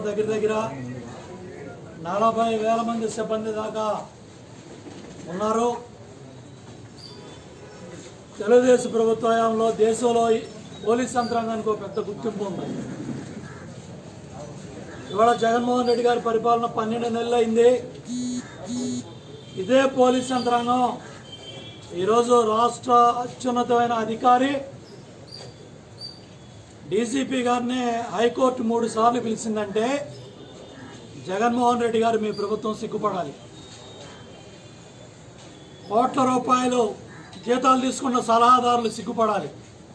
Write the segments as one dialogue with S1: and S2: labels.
S1: దగ్గర దగ్గర నలభై వేల మంది సిబ్బంది దాకా ఉన్నారు తెలుగుదేశం ప్రభుత్వ హయాంలో దేశంలో ఈ పోలీస్ యంత్రాంగానికి ఒక పెద్ద గుర్తింపు ఉంది ఇవాళ జగన్మోహన్ రెడ్డి గారి పరిపాలన పన్నెండు నెలలు అయింది ఇదే పోలీస్ యంత్రాంగం ఈరోజు రాష్ట్ర అత్యున్నతమైన అధికారి డీజీపీ గారిని హైకోర్టు మూడు సార్లు పిలిచిందంటే జగన్మోహన్ రెడ్డి గారు మీ ప్రభుత్వం సిగ్గుపడాలి కోట్ల రూపాయలు జీతాలు తీసుకున్న సలహాదారులు సిగ్గుపడాలి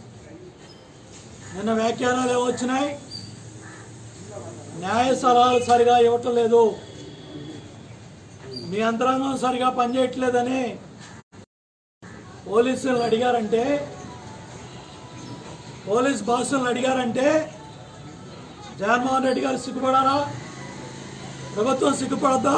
S1: నిన్న వ్యాఖ్యానాలు ఏమొచ్చినాయి న్యాయ సలహాలు సరిగా ఇవ్వటం లేదు మీ యంత్రాంగం సరిగా పనిచేయట్లేదని పోలీసులను అడిగారంటే పోలీస్ బాసులను అడిగారంటే జగన్మోహన్ రెడ్డి గారు సిగ్గుపడారా ప్రభుత్వం సిగ్గుపడద్దా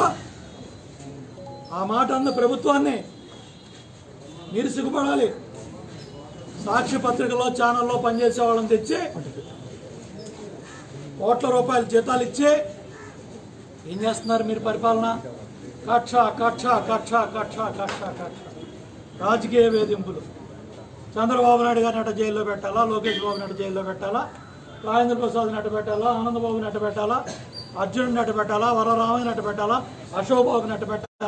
S1: ఆ మాట అన్న ప్రభుత్వాన్ని మీరు సిగ్గుపడాలి సాక్షి పత్రికలో ఛానల్లో పనిచేసే వాళ్ళని తెచ్చి కోట్ల రూపాయల జీతాలు ఇచ్చి ఏం చేస్తున్నారు మీరు పరిపాలన కక్ష కక్ష కక్ష కక్ష కక్ష కక్ష రాజకీయ వేధింపులు చంద్రబాబు నాయుడు గారిని అట్ట జైల్లో పెట్టాలా లోకేష్ బాబు నాయుడు జైల్లో పెట్టాలా రాజేంద్ర ప్రసాద్ నట్ట పెట్టాలా ఆనందబాబు నట్ట పెట్టాలా అర్జున్ నట్ట పెట్టాలా వరరామయ్య నట్ట పెట్టాలా అశోక్ బాబు నట్ట పెట్టాలా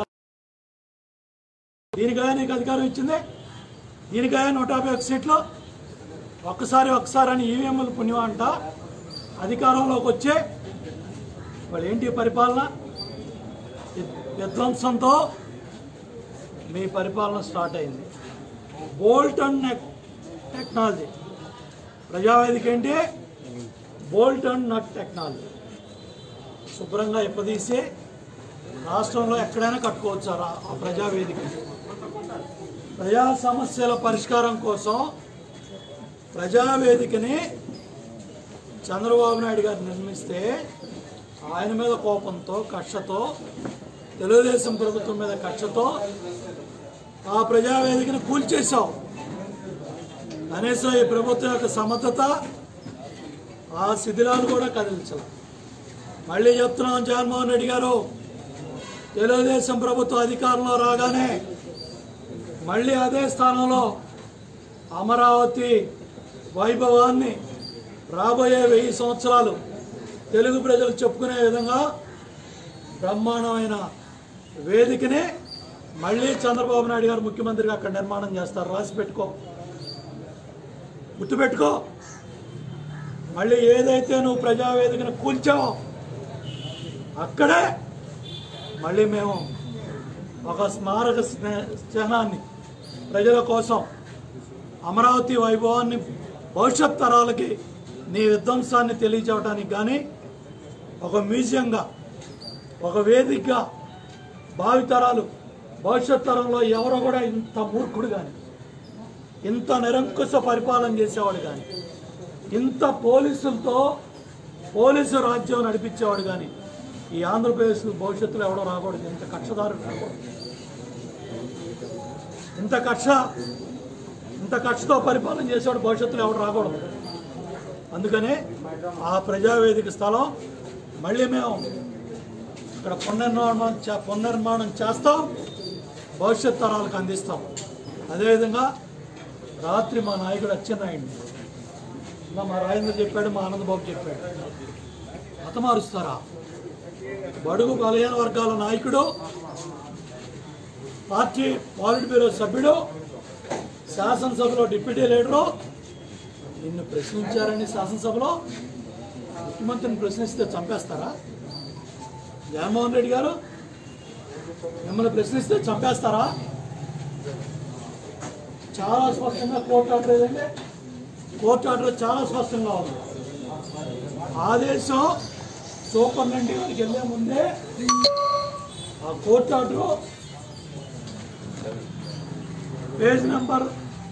S1: దీనికాయ నీకు అధికారం ఇచ్చింది దీనికాయ నూట యాభై ఒక సీట్లు ఒక్కసారి ఒక్కసారి అని ఈవీఎంలు పుణ్యం అంట అధికారంలోకి వచ్చే వాళ్ళు ఏంటి పరిపాలన వి- విధ్వంసంతో మీ పరిపాలన స్టార్ట్ అయింది bolt and nut technology Prajavedika ఏంటి బోల్ట్ అండ్ నట్ టెక్నాలజీ శుభ్రంగా ఇప్పదీసి రాష్ట్రంలో ఎక్కడైనా కట్టుకోవచ్చు ఆ రా- ఆ ప్రజావేదిక ప్రజా సమస్యల పరిష్కారం కోసం ప్రజావేదికని చంద్రబాబు నాయుడు గారు నిర్మిస్తే ఆయన మీద కోపంతో కక్షతో తెలుగుదేశం ప్రభుత్వం మీద కక్షతో ఆ ప్రజావేదికను కూల్చేశావు కనీసం ఈ ప్రభుత్వం యొక్క సమర్థత ఆ శిథిలాలు కూడా కదిలించాలి మళ్ళీ చెప్తున్నాం జగన్మోహన్ రెడ్డి గారు తెలుగుదేశం ప్రభుత్వం అధికారంలో రాగానే మళ్ళీ అదే స్థానంలో అమరావతి వైభవాన్ని రాబోయే వెయ్యి సంవత్సరాలు తెలుగు ప్రజలు చెప్పుకునే విధంగా బ్రహ్మాండమైన వేదికని మళ్ళీ చంద్రబాబు నాయుడు గారు ముఖ్యమంత్రిగా అక్కడ నిర్మాణం చేస్తారు రాసి పెట్టుకో గుర్తుపెట్టుకో మళ్ళీ ఏదైతే నువ్వు ప్రజావేదికను కూల్చావో అక్కడే మళ్ళీ మేము ఒక స్మారక స్నే- చిహ్నాన్ని ప్రజల కోసం అమరావతి వైభవాన్ని భవిష్యత్ తరాలకి నీ విధ్వంసాన్ని తెలియచేయడానికి కానీ ఒక మ్యూజియంగా ఒక వేదికగా భావితరాలు భవిష్యత్ తరంలో ఎవరో కూడా ఇంత మూర్ఖుడు కానీ ఇంత నిరంకుశ పరిపాలన చేసేవాడు కానీ ఇంత పోలీసులతో పోలీసు రాజ్యం నడిపించేవాడు కానీ ఈ ఆంధ్రప్రదేశ్ భవిష్యత్తులో ఎవడో రాకూడదు ఇంత కక్షదారుడు రాకూడదు ఇంత కక్ష ఇంత కక్షతో పరిపాలన చేసేవాడు భవిష్యత్తులో ఎవడు రాకూడదు అందుకనే ఆ ప్రజావేదిక స్థలం మళ్ళీ మేము ఇక్కడ పునర్నిర్మాణం చే- పునర్నిర్మాణం చేస్తాం భవిష్యత్ తరాలకు అందిస్తాం అదేవిధంగా రాత్రి మా నాయకుడు అచ్చెన్నాయుడు ఇంకా మా రాజేంద్ర చెప్పాడు మా ఆనందబాబు చెప్పాడు హతమారుస్తారా బడుగు బలహీన వర్గాల నాయకుడు పార్టీ పాలిట్ బ్యూరో సభ్యుడు శాసనసభలో డిప్యూటీ లీడరు నిన్ను ప్రశ్నించారని శాసనసభలో ముఖ్యమంత్రిని ప్రశ్నిస్తే చంపేస్తారా జగన్మోహన్ రెడ్డి గారు మిమ్మల్ని ప్రశ్నిస్తే చంపేస్తారా చాలా స్పష్టంగా కోర్టు ఆర్డర్ ఏదండి కోర్టు ఆర్డర్ చాలా స్పష్టంగా ఉంది ఆదేశం సూపరింటెండెంట్ గారికి వెళ్ళే ముందే ఆ court order page number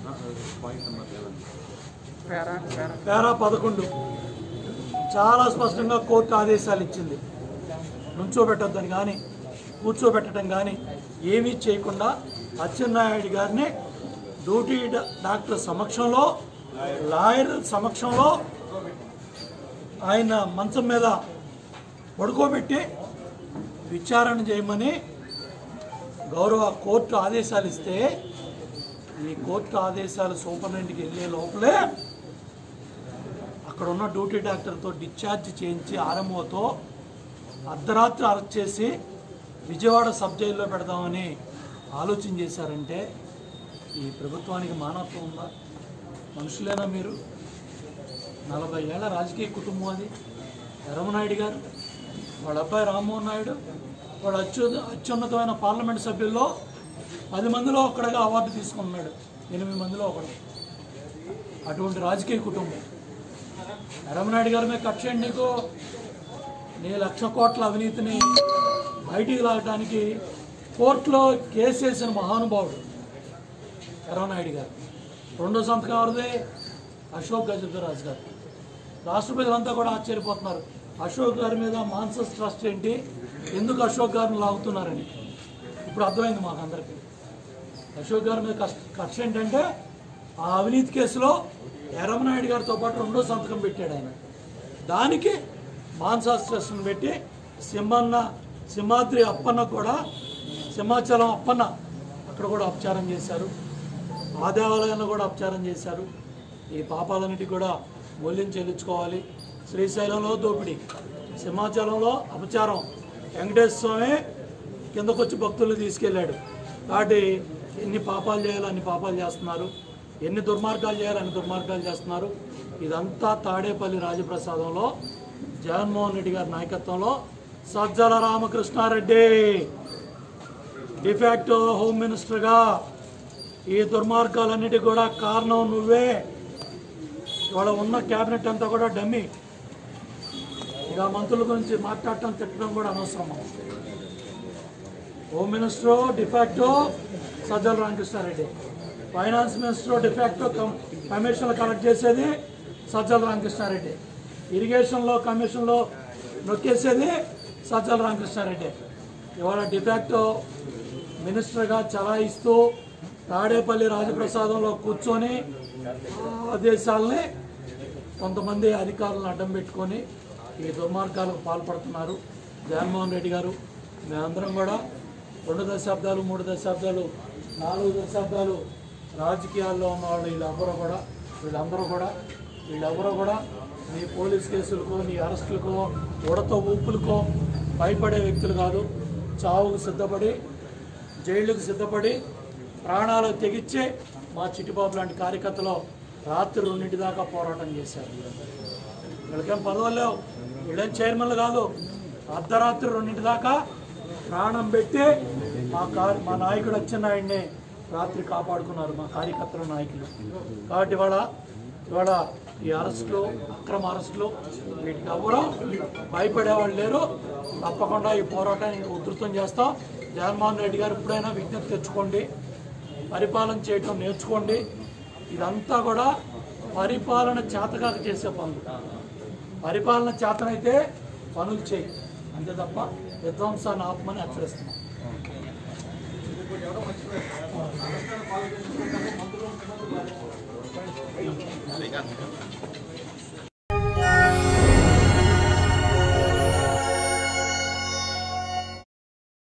S1: para పదకొండు చాలా స్పష్టంగా కోర్టు ఆదేశాలు ఇచ్చింది నుంచోబెట్టద్దని కానీ కూర్చోబెట్టడం కానీ ఏమీ చేయకుండా అచ్చెన్నాయుడు గారిని డ్యూటీ డా- డాక్టర్ సమక్షంలో లాయర్ సమక్షంలో ఆయన మంచం మీద పడుకోబెట్టి విచారణ చేయమని గౌరవ కోర్టు ఆదేశాలు ఇస్తే ఈ కోర్టు ఆదేశాలు సూపరింటెండెంట్కి వెళ్ళే లోపలే అక్కడ ఉన్న డ్యూటీ డాక్టర్తో డిశ్చార్జ్ చేయించి ఆర్ఎంఓతో అర్ధరాత్రి అరెస్ట్ చేసి విజయవాడ సబ్ జైల్లో పెడదామని ఆలోచన చేశారంటే ఈ ప్రభుత్వానికి మానవత్వం ఉందా మనుషులేనా మీరు నలభై ఏళ్ళ రాజకీయ కుటుంబం అది ఎర్రమనాయుడు గారు వాళ్ళ అబ్బాయి రామ్మోహన్ నాయుడు వాడు అత్యు అత్యున్నతమైన పార్లమెంట్ సభ్యుల్లో పది మందిలో ఒక్కడగా అవార్డు తీసుకున్నాడు ఎనిమిది మందిలో ఒకడు అటువంటి రాజకీయ కుటుంబం ఎర్రమనాయుడు గారి మీద కక్ష ఏంటి నీకు నీ లక్ష కోట్ల అవినీతిని బయటికి లాగడానికి కోర్టులో కేసు వేసిన మహానుభావుడు ఎర్రనాయుడు గారు రెండో సంతకం ఎవరిది అశోక్ గజపతిరాజు గారు రాష్ట్ర ప్రజలంతా కూడా ఆశ్చర్యపోతున్నారు అశోక్ గారి మీద మాన్సస్ ట్రస్ట్ ఏంటి ఎందుకు అశోక్ గారిని లాగుతున్నారని ఇప్పుడు అర్థమైంది మాకు అందరికీ అశోక్ గారి మీద కష్ట కక్ష ఏంటంటే ఆ అవినీతి కేసులో ఎర్రమనాయుడు గారితో పాటు రెండో సంతకం పెట్టాడు ఆయన దానికి మాన్సాస్ ట్రస్ట్ని పెట్టి సింహన్న సింహాద్రి అప్పన్న కూడా సింహాచలం అప్పన్న అక్కడ కూడా అపచారం చేశారు ఆ దేవాలయంలో కూడా అపచారం చేశారు ఈ పాపాలన్నిటి కూడా మూల్యం చెల్లించుకోవాలి శ్రీశైలంలో దోపిడీ సింహాచలంలో అపచారం వెంకటేశ్వర స్వామి కిందకొచ్చి భక్తులు తీసుకెళ్ళాడు కాబట్టి ఎన్ని పాపాలు చేయాలో అన్ని పాపాలు చేస్తున్నారు ఎన్ని దుర్మార్గాలు చేయాలో అన్ని దుర్మార్గాలు చేస్తున్నారు ఇదంతా తాడేపల్లి రాజప్రసాదంలో జగన్మోహన్ రెడ్డి గారి నాయకత్వంలో సజ్జల రామకృష్ణారెడ్డి డిఫాక్టో హోమ్ మినిస్టర్గా ఈ దుర్మార్గాలన్నిటి కూడా కారణం నువ్వే ఇవాళ ఉన్న క్యాబినెట్ అంతా కూడా డమ్మి ఇక మంత్రుల గురించి మాట్లాడటం తిట్టడం కూడా అనవసరం home minister de facto Sajjala Ramakrishna Reddy finance minister de facto కమ్- కమిషన్లు కలెక్ట్ చేసేది సజ్జల రామకృష్ణారెడ్డి ఇరిగేషన్లో కమిషన్లో నొక్కేసేది సజ్జల రామకృష్ణారెడ్డి ఇవాళ డిఫాక్టో మినిస్టర్గా చలాయిస్తూ తాడేపల్లి రాజప్రసాదంలో కూర్చొని ఆదేశాలని కొంతమంది అధికారులను అడ్డం పెట్టుకొని ఈ దుర్మార్గాలకు పాల్పడుతున్నారు జగన్మోహన్ రెడ్డి గారు మేమందరం కూడా రెండు దశాబ్దాలు మూడు దశాబ్దాలు నాలుగు దశాబ్దాలు రాజకీయాల్లో ఉన్న వాళ్ళు వీళ్ళెవరూ కూడా వీళ్ళందరూ కూడా వీళ్ళెవరూ కూడా నీ పోలీస్ కేసులకో నీ అరెస్టులకో ఉడత ఊపులకో భయపడే వ్యక్తులు కాదు చావుకు సిద్ధపడి జైళ్ళకు సిద్ధపడి ప్రాణాలు తెగించి మా చిట్టిబాబు లాంటి కార్యకర్తలు రాత్రి రెండింటి దాకా పోరాటం చేశారు వీళ్ళకేం పదవులు లేవు వీళ్ళేం చైర్మన్లు కాదు అర్ధరాత్రి రెండింటి దాకా ప్రాణం పెట్టి మా కార్ మా నాయకుడు అచ్చెన్నాయుడిని రాత్రి కాపాడుకున్నారు మా కార్యకర్తల నాయకులు కాబట్టి ఇవాళ ఇవాళ ఈ అరెస్టులు అక్రమ అరెస్టులు వీటికి ఎవరో భయపడేవాళ్ళు లేరు తప్పకుండా ఈ పోరాటాన్ని ఉధృతం చేస్తాం జగన్మోహన్ రెడ్డి గారు ఎప్పుడైనా విజ్ఞప్తి తెచ్చుకోండి పరిపాలన చేయటం నేర్చుకోండి ఇదంతా కూడా పరిపాలన చేతకాక చేసే పనులు పరిపాలన చేతనైతే పనులు చేయి అంతే తప్ప విధ్వంసాన్ని ఆత్మని హెచ్చరిస్తున్నాం